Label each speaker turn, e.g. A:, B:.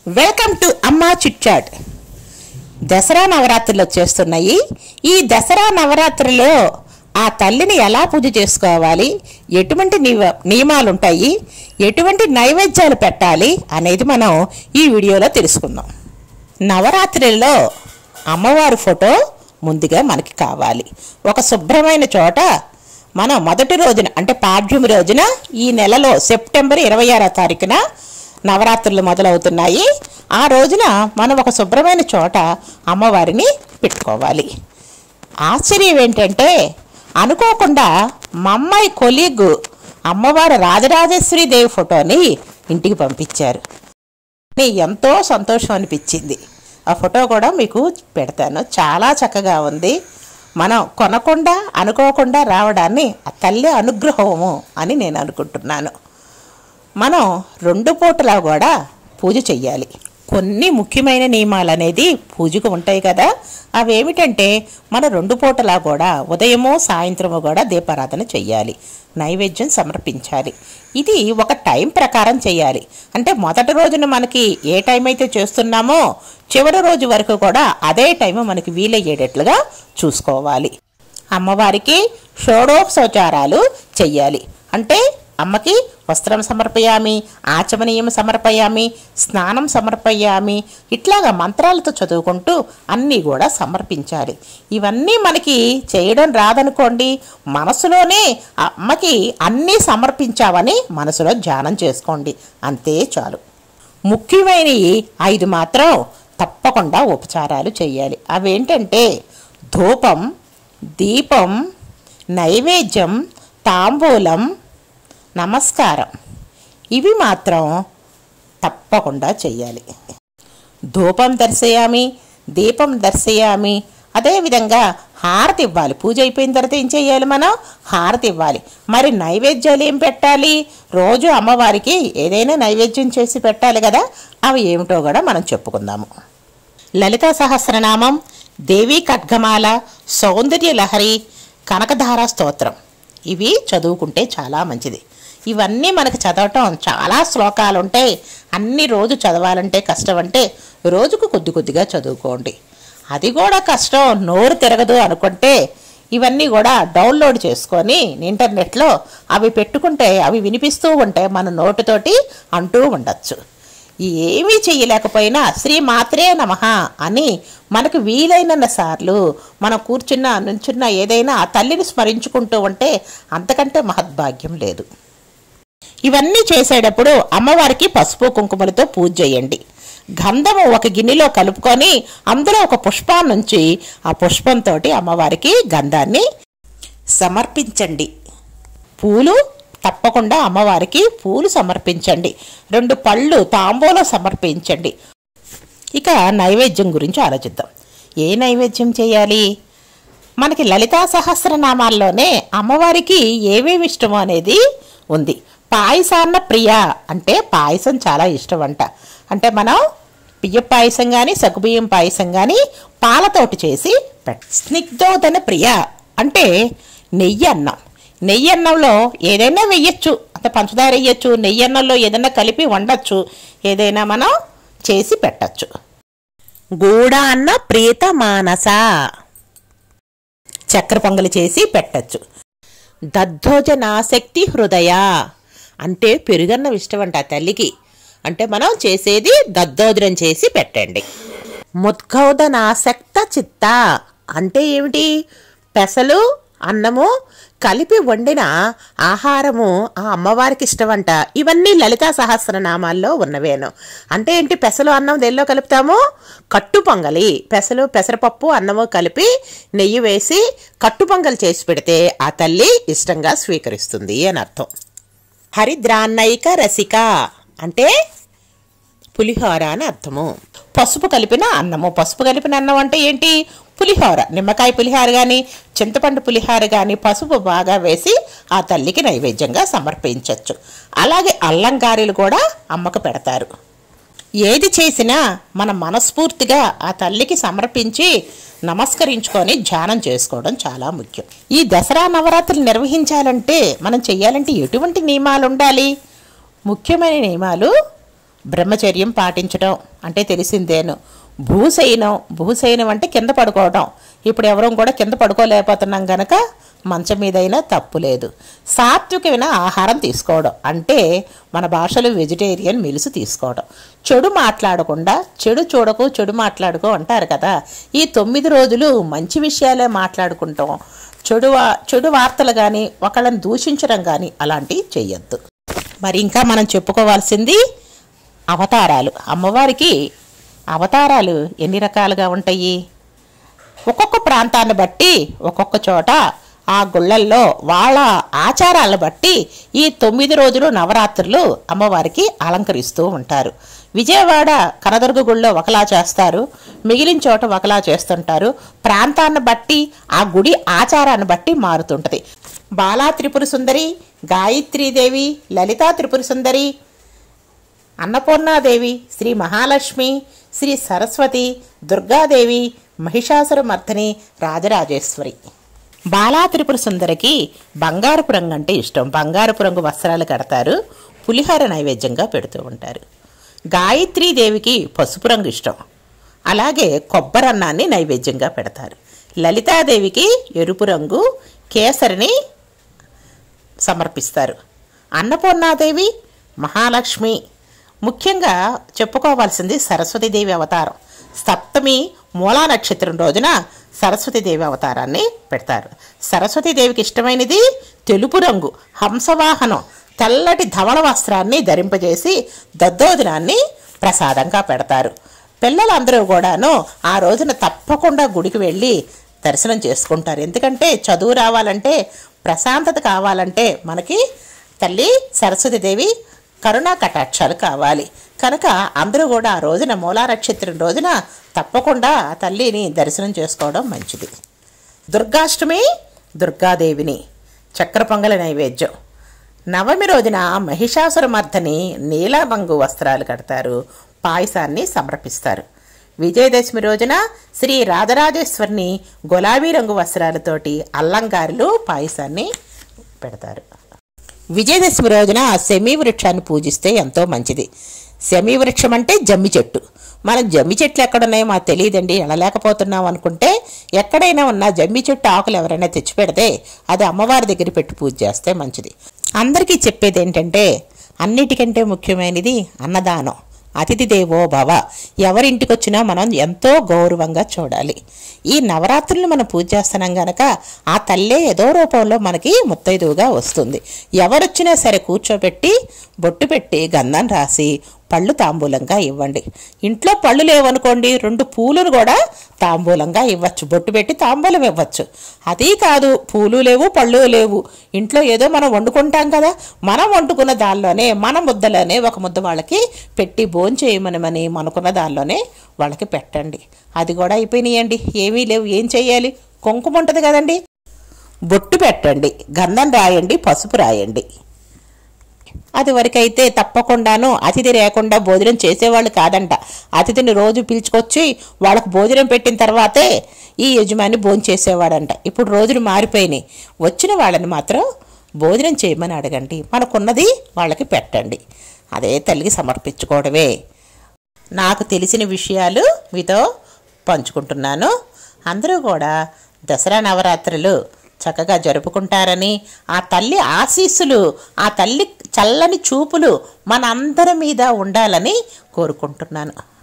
A: welcome to Amma chit chat Dussehra నవరాత్రులు వచ్చేస్తున్నాయి ఈ దసరా నవరాత్రిలో ఆ తల్లిని ఎలా పూజ చేసుకోవాలి ఎటువంటి నివ నియమాలు ఉంటాయి ఎటువంటి నైవేద్యాలు పెట్టాలి అనేది మనం ఈ వీడియోలో తెలుసుకుందాం నవరాత్రుల్లో అమ్మవారి ఫోటో ముందుగా మనకి కావాలి ఒక శుభ్రమైన చోట మనం మొదటి రోజున అంటే పాడ్యమి రోజున ఈ నెలలో సెప్టెంబర్ ఇరవై ఆరో తారీఖున నవరాత్రులు మొదలవుతున్నాయి ఆ రోజున మనం ఒక శుభ్రమైన చోట అమ్మవారిని పెట్టుకోవాలి ఆశ్చర్యం ఏంటంటే అనుకోకుండా మా అమ్మాయి కొలీగ్ అమ్మవారు రాజరాజేశ్వరి దేవి ఫోటోని ఇంటికి పంపించారు నీ ఎంతో సంతోషం అనిపించింది ఆ ఫోటో కూడా మీకు పెడతాను చాలా చక్కగా ఉంది మనం కొనకుండా అనుకోకుండా రావడాన్ని ఆ తల్లి అనుగ్రహము అని నేను అనుకుంటున్నాను మనం రెండు పూటలా కూడా పూజ చెయ్యాలి కొన్ని ముఖ్యమైన నియమాలు అనేది పూజకు ఉంటాయి కదా అవి ఏమిటంటే మన రెండు పూటలా కూడా ఉదయము సాయంత్రము కూడా దీపారాధన చెయ్యాలి నైవేద్యం సమర్పించాలి ఇది ఒక టైం ప్రకారం చేయాలి అంటే మొదటి రోజున మనకి ఏ టైం అయితే చేస్తున్నామో చివరి రోజు వరకు కూడా అదే టైం మనకి వీలయ్యేటట్లుగా చూసుకోవాలి అమ్మవారికి షోడోపచారాలు చెయ్యాలి అంటే అమ్మకి వస్త్రం సమర్పయామి ఆచమనీయం సమర్పయామి స్నానం సమర్పయామి ఇట్లాగా మంత్రాలతో చదువుకుంటూ అన్నీ కూడా సమర్పించాలి ఇవన్నీ మనకి చేయడం రాదనుకోండి మనసులోనే అమ్మకి అన్నీ సమర్పించావని మనసులో ధ్యానం చేసుకోండి అంతే చాలు ముఖ్యమైనవి ఐదు మాత్రం తప్పకుండా ఉపచారాలు చేయాలి అవేంటంటే ధూపం దీపం నైవేద్యం తాంబూలం నమస్కారం ఇవి మాత్రం తప్పకుండా చెయ్యాలి ధూపం దర్శయామి దీపం దర్శయామి అదేవిధంగా హారతి ఇవ్వాలి పూజ అయిపోయిన తర్వాత ఏం చేయాలి మనం హారతి ఇవ్వాలి మరి నైవేద్యాలు ఏం పెట్టాలి రోజు అమ్మవారికి ఏదైనా నైవేద్యం చేసి పెట్టాలి కదా అవి ఏమిటో కూడా మనం చెప్పుకుందాము లలితా సహస్రనామం దేవీ ఖడ్గమాల సౌందర్య లహరి కనకధార స్తోత్రం ఇవి చదువుకుంటే చాలా మంచిది ఇవన్నీ మనకు చదవటం చాలా శ్లోకాలు ఉంటాయి అన్ని రోజు చదవాలంటే కష్టం అంటే రోజుకు కొద్ది కొద్దిగా చదువుకోండి అది కూడా కష్టం నోరు తిరగదు అనుకుంటే ఇవన్నీ కూడా డౌన్లోడ్ చేసుకొని ఇంటర్నెట్లో అవి పెట్టుకుంటే అవి వినిపిస్తూ ఉంటే మన నోటితోటి అంటూ ఉండొచ్చు ఏమీ చేయలేకపోయినా శ్రీ మాత్రే నమ అని మనకు వీలైన సార్లు మనం కూర్చున్న నుంచున్న ఏదైనా ఆ తల్లిని స్మరించుకుంటూ ఉంటే అంతకంటే మహద్భాగ్యం లేదు ఇవన్నీ చేసేటప్పుడు అమ్మవారికి పసుపు కుంకుమలతో పూజ చేయండి గంధము ఒక గిన్నెలో కలుపుకొని అందులో ఒక పుష్పాన్ని నుంచి ఆ పుష్పంతో అమ్మవారికి గంధాన్ని సమర్పించండి పూలు తప్పకుండా అమ్మవారికి పూలు సమర్పించండి రెండు పళ్ళు తాంబూలం సమర్పించండి ఇక నైవేద్యం గురించి ఆలోచిద్దాం ఏ నైవేద్యం చేయాలి మనకి లలితా సహస్రనామాల్లోనే అమ్మవారికి ఏమేమి ఇష్టమో అనేది ఉంది పాయసాన్న ప్రియ అంటే పాయసం చాలా ఇష్టం అంట అంటే మనం బియ్య పాయసం కానీ సగ్గుబియ్యం పాయసం కానీ పాలతోటి చేసి పెట్ స్నిగ్ధోదన ప్రియ అంటే నెయ్యి అన్నం నెయ్యి అన్నంలో ఏదైనా వెయ్యొచ్చు అంటే పంచదార వేయచ్చు నెయ్యి అన్నంలో ఏదైనా కలిపి వండొచ్చు ఏదైనా మనం చేసి పెట్టచ్చు గూడ అన్న ప్రీత మానస చక్కెర పొంగలి చేసి పెట్టచ్చు దద్దోజనాసక్తి హృదయ అంటే పెరుగన్నం ఇష్టం అంట ఆ తల్లికి అంటే మనం చేసేది దద్దోజనం చేసి పెట్టండి ముద్గౌదనాసక్త చిత్త అంటే ఏమిటి పెసలు అన్నము కలిపి వండిన ఆహారము ఆ అమ్మవారికి ఇష్టమంట ఇవన్నీ లలితా సహస్రనామాల్లో ఉన్నవేను అంటే ఏంటి పెసలు అన్నం దేనిలో కలుపుతాము కట్టు పొంగలి పెసలు పెసరపప్పు అన్నము కలిపి నెయ్యి వేసి కట్టు పొంగలి చేసి పెడితే ఆ తల్లి ఇష్టంగా స్వీకరిస్తుంది అని అర్థం హరిద్రాన్నైక రసిక అంటే పులిహోర అని అర్థము పసుపు కలిపిన అన్నము పసుపు కలిపిన అన్నం అంటే ఏంటి పులిహోర నిమ్మకాయ పులిహోర కానీ చింతపండు పులిహోర కానీ పసుపు బాగా వేసి ఆ తల్లికి నైవేద్యంగా సమర్పించవచ్చు అలాగే అల్లం గారెలు కూడా అమ్మకు పెడతారు ఏది చేసినా మన మనస్ఫూర్తిగా ఆ తల్లికి సమర్పించి నమస్కరించుకొని ధ్యానం చేసుకోవడం చాలా ముఖ్యం ఈ దసరా నవరాత్రులు నిర్వహించాలంటే మనం చెయ్యాలంటే ఎటువంటి నియమాలు ఉండాలి ముఖ్యమైన నియమాలు బ్రహ్మచర్యం పాటించడం అంటే తెలిసిందేను భూశయనం భూశయనం అంటే కింద పడుకోవడం ఇప్పుడు ఎవరూ కూడా కింద పడుకోలేకపోతున్నాం గనక మంచం మీదైనా తప్పు లేదు సాత్వికమైన ఆహారం తీసుకోవడం అంటే మన భాషలో వెజిటేరియన్ మిల్స్ తీసుకోవడం చెడు మాట్లాడకుండా చెడు చూడకు చెడు మాట్లాడుకో అంటారు కదా ఈ తొమ్మిది రోజులు మంచి విషయాలే మాట్లాడుకుంటాం చెడు వా- చెడు వార్తలు కానీ ఒకళ్ళని దూషించడం కానీ అలాంటివి చెయ్యొద్దు మరి ఇంకా మనం చెప్పుకోవాల్సింది అవతారాలు అమ్మవారికి అవతారాలు ఎన్ని రకాలుగా ఉంటాయి ఒక్కొక్క ప్రాంతాన్ని బట్టి ఒక్కొక్క చోట ఆ గుళ్ళల్లో వాళ్ళ ఆచారాలను బట్టి ఈ తొమ్మిది రోజులు నవరాత్రులు అమ్మవారికి అలంకరిస్తూ ఉంటారు విజయవాడ కనదుర్గ గుళ్ళో ఒకలా చేస్తారు మిగిలిన చోట ఒకలా చేస్తుంటారు ప్రాంతాన్ని బట్టి ఆ గుడి ఆచారాన్ని బట్టి మారుతుంటది బాలా త్రిపుర సుందరి గాయత్రీదేవి లలితా త్రిపుర సుందరి అన్నపూర్ణాదేవి శ్రీ మహాలక్ష్మి శ్రీ సరస్వతి దుర్గాదేవి మహిషాసురమర్ధని రాజరాజేశ్వరి బాలా త్రిపుర సుందరికి బంగారపు రంగు అంటే ఇష్టం బంగారపు రంగు వస్త్రాలు కడతారు పులిహార నైవేద్యంగా పెడుతూ ఉంటారు గాయత్రీదేవికి పసుపు రంగు ఇష్టం అలాగే కొబ్బరన్నాన్ని నైవేద్యంగా పెడతారు లలితాదేవికి ఎరుపు రంగు కేసరిని సమర్పిస్తారు అన్నపూర్ణాదేవి మహాలక్ష్మి ముఖ్యంగా చెప్పుకోవాల్సింది సరస్వతీదేవి అవతారం సప్తమి మూలా నక్షత్రం రోజున సరస్వతీదేవి అవతారాన్ని పెడతారు సరస్వతీదేవికి ఇష్టమైనది తెలుపు రంగు హంసవాహనం తెల్లటి ధవళ వస్త్రాన్ని ధరింపజేసి దద్దోజనాన్ని ప్రసాదంగా పెడతారు పిల్లలందరూ కూడాను ఆ రోజున తప్పకుండా గుడికి వెళ్ళి దర్శనం చేసుకుంటారు ఎందుకంటే చదువు రావాలంటే ప్రశాంతత కావాలంటే మనకి తల్లి సరస్వతీదేవి కరుణా కటాక్షాలు కావాలి కనుక అందరూ కూడా ఆ రోజున మూలా నక్షత్రం రోజున తప్పకుండా ఆ తల్లిని దర్శనం చేసుకోవడం మంచిది దుర్గాష్టమి దుర్గాదేవిని చక్ర పొంగల నైవేద్యం నవమి రోజున మహిషాసురమర్ధని నీల రంగు వస్త్రాలు కడతారు పాయసాన్ని సమర్పిస్తారు విజయదశమి రోజున శ్రీ రాజరాజేశ్వరిని గులాబీ రంగు వస్త్రాలతోటి అల్లంగారులు పాయసాన్ని పెడతారు విజయదశమి రోజున శమీ వృక్షాన్ని పూజిస్తే ఎంతో మంచిది శమీ వృక్షం అంటే జమ్మి చెట్టు మనం జమ్మి చెట్లు ఎక్కడున్నాయో మాకు తెలియదండి ఎనలేకపోతున్నాం అనుకుంటే ఎక్కడైనా ఉన్న జమ్మి చెట్టు ఆకులు ఎవరైనా తెచ్చి పెడితే అది అమ్మవారి దగ్గర పెట్టి పూజ చేస్తే మంచిది అందరికీ చెప్పేది ఏంటంటే అన్నిటికంటే ముఖ్యమైనది అన్నదానం అతిథి దేవో భవ ఎవరింటికి వచ్చినా మనం ఎంతో గౌరవంగా చూడాలి ఈ నవరాత్రులు మనం పూజ చేస్తున్నాం గనక ఆ తల్లే ఏదో రూపంలో మనకి ముత్తైదువుగా వస్తుంది ఎవరొచ్చినా సరే కూర్చోబెట్టి బొట్టు పెట్టి గంధం రాసి పళ్ళు తాంబూలంగా ఇవ్వండి ఇంట్లో పళ్ళు లేవనుకోండి రెండు పూలను కూడా తాంబూలంగా ఇవ్వచ్చు బొట్టు పెట్టి తాంబూలం ఇవ్వచ్చు అదీ కాదు పూలు లేవు పళ్ళు లేవు ఇంట్లో ఏదో మనం వండుకుంటాం కదా మనం వండుకున్న దానిలోనే మన ముద్దలోనే ఒక ముద్ద వాళ్ళకి పెట్టి భోంచేయమనమని మనకున్న దానిలోనే వాళ్ళకి పెట్టండి అది కూడా అయిపోయినాయండి ఏమీ లేవు ఏం చెయ్యాలి కుంకుమ ఉంటుంది కదండి బొట్టు పెట్టండి గంధం రాయండి పసుపు రాయండి అది వరకైతే తప్పకుండాను అతిథి లేకుండా భోజనం చేసేవాళ్ళు కాదంట అతిథిని రోజు పిలుచుకొచ్చి వాళ్ళకు భోజనం పెట్టిన తర్వాతే ఈ యజమాని భోజనం చేసేవాడంట ఇప్పుడు రోజులు మారిపోయినాయి వచ్చిన వాళ్ళని మాత్రం భోజనం చేయమని అడగండి మనకున్నది వాళ్ళకి పెట్టండి అదే తల్లికి సమర్పించుకోవడమే నాకు తెలిసిన విషయాలు మీతో పంచుకుంటున్నాను అందరూ కూడా దసరా నవరాత్రులు చక్కగా జరుపుకుంటారని ఆ తల్లి ఆశీస్సులు ఆ తల్లి చల్లని చూపులు మనందరి మీద ఉండాలని కోరుకుంటున్నాను